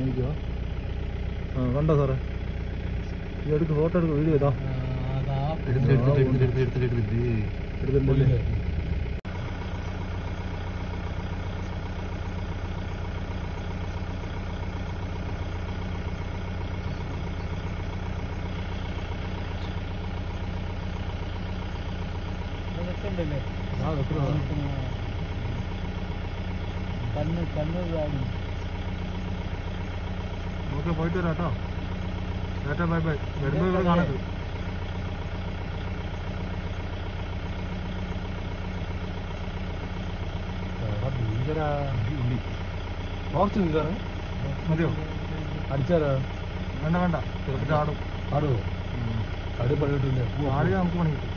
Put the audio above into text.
എനിക്കോ ആ കണ്ടോ സാറേ ഇത് എടുക്ക് ഫോട്ടോ എടുക്ക് വീഡിയോ ഇതാ എടുത്തിട്ട് എടുത്തിട്ട് എടുത്തിട്ട് എടുത്തിട്ട് എടുത്തിട്ട് എടുത്തിട്ടുണ്ടല്ലേ ആ വെക്കുന്നതാ കണ്ണ് കണ്ണ് ഇതാകും ഓക്കെ പോയിട്ട് വരാം കേട്ടോ ടാറ്റാ ബൈ ബൈ വരുമ്പോൾ ഇവിടെ കാണരുത് ബോക്സ് സാറേ മതിയോ അടിച്ചാലോ വേണ്ട വേണ്ട ചെറുപ്പം ആടും ആടുവോ ആട് പണിയിട്ടില്ല ആടുക നമുക്ക് പണി കിട്ടും